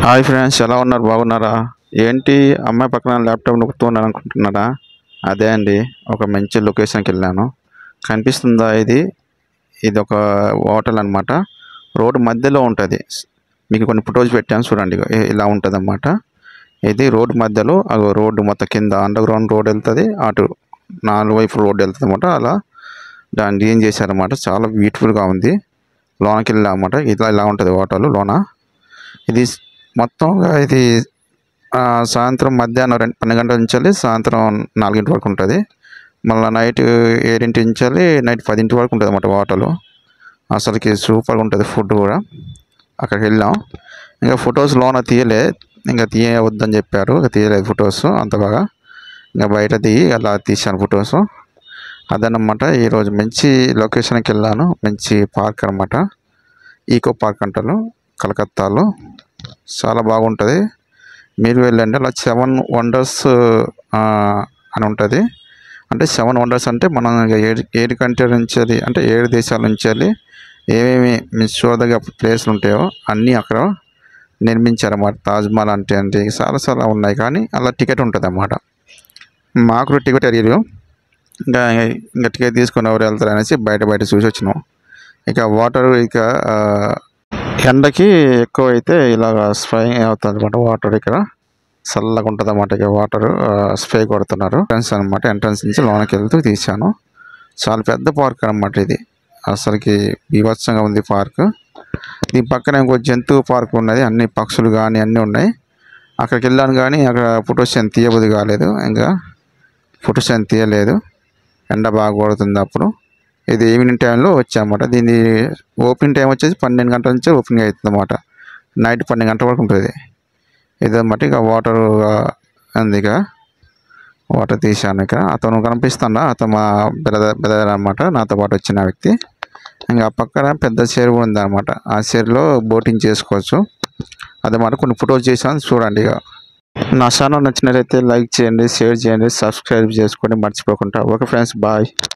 hi friends ఎలా ఉన్నారు బాగున్నారా ఏంటి అమ్మాయి పక్కన ల్యాప్టాప్ నొక్కుతున్నాను అనుకుంటున్నారా అదే అండి ఒక మంచి లొకేషన్కి వెళ్ళాను కనిపిస్తుందా ఇది ఇది ఒక హోటల్ అనమాట రోడ్డు మధ్యలో ఉంటుంది మీకు కొన్ని ఫొటోస్ పెట్టాను చూడండి ఇగో ఇ- ఇలా ఉంటుంది అనమాట ఇది రోడ్డు మధ్యలో అగో రోడ్డు మొత్తం కింద అండర్ గ్రౌండ్ రోడ్ వెళ్తుంది అటు నాలుగు వైపు రోడ్డు వెళ్తుంది అనమాట అలా దాన్ని డిజైన్ చేశారన్నమాట చాలా బ్యూటిఫుల్గా ఉంది లోనకి వెళ్ళామన్నమాట ఇట్లా ఇలా ఉంటుంది హోటల్ లోన ఇది స్- మొత్తంగా ఇది ఆ, సాయంత్రం మధ్యాహ్నం రెండు పన్నెండు గంటల నుంచి వెళ్ళి సాయంత్రం నాలుగింటి వరకు ఉంటుంది మళ్ళీ నైట్ ఏడింటి నుంచి వెళ్ళి నైట్ పదింటి వరకు ఉంటుంది అన్నమాట హోటల్ అసలుకి సూపర్గా ఉంటుంది ఫుడ్ కూడా అక్కడికి వెళ్ళాం ఇంకా ఫొటోస్ లోన తీయలే ఇంకా తీయవద్దని చెప్పారు ఇంకా తీయలేదు ఫొటోస్ అంత బాగా ఇంకా బయట దిగి అలా తీశాను ఫొటోస్ అదనమాట ఈరోజు మంచి లొకేషన్కి వెళ్ళాను మంచి పార్క్ అనమాట ఈకో పార్క్ అంటారు కలకత్తాలో చాలా బాగుంటుంది మీరు వెళ్ళండి అలా సెవెన్ వండర్స్ అని ఉంటుంది అంటే సెవెన్ వండర్స్ అంటే మనం ఇక ఏడు ఏడు కంట్రీ నుంచి వెళ్ళి అంటే ఏడు దేశాల నుంచి వెళ్ళి ఏమేమి మీరు చూడదగ్గ ప్లేస్లు ఉంటాయో అన్నీ అక్కడ నిర్మించారన్నమాట తాజ్మహల్ అంటే అంటే చాలా చాలా ఉన్నాయి కానీ అలా టికెట్ ఉంటుంది అన్నమాట మాకు కూడా టికెట్ అడిగారు ఇంకా ఇంకా టికెట్ తీసుకొని ఎవరు వెళ్తారు అనేసి బయట బయట చూసి వచ్చినాం ఇక వాటర్ ఇక ఆ, ఎండకి ఎక్కువ అయితే ఇలాగ స్ప్రే అవుతుంది అనమాట వాటర్ ఇక్కడ చల్లగా ఉంటుంది అన్నమాట ఇక వాటర్ స్ప్రే కొడుతున్నారు ఎంట్రన్స్ అనమాట ఎంట్రన్స్ నుంచి లోనకి వెళ్తూ తీశాను చాలా పెద్ద పార్క్ అనమాట ఇది అసలుకి బీభత్సంగా ఉంది పార్క్ దీని పక్కన ఇంకో జంతువు పార్క్ ఉన్నది అన్ని పక్షులు కానీ అన్నీ ఉన్నాయి అక్కడికి వెళ్ళాను కానీ అక్కడ ఫొటోస్ ఏం తీయబుద్ధి కాలేదు ఇంకా ఫొటోస్ ఏం తీయలేదు ఎండ బాగా కొడుతుంది అప్పుడు ఇది ఈవినింగ్ టైంలో వచ్చామన్నమాట దీని ఓపెనింగ్ టైం వచ్చేసి పన్నెండు గంటల నుంచి ఓపెనింగ్ అవుతుంది అన్నమాట నైట్ పన్నెండు గంటల వరకు ఉంటుంది ఇదన్నమాట ఇక వాటర్ ఉంది ఇక వాటర్ తీశాను ఇక అతను కనిపిస్తున్నా అతను మా బ్రదర్ బ్రదర్ అనమాట నాతో పాటు వచ్చిన వ్యక్తి ఇంకా ఆ పక్కన పెద్ద చెరువు ఉంది అనమాట ఆ చెరువులో బోటింగ్ చేసుకోవచ్చు అదన్నమాట కొన్ని ఫొటోస్ చేశాను చూడండి ఇక నా ఛానల్ నచ్చినట్లయితే లైక్ చేయండి షేర్ చేయండి సబ్స్క్రైబ్ చేసుకోండి మర్చిపోకుండా ఓకే ఫ్రెండ్స్ బాయ్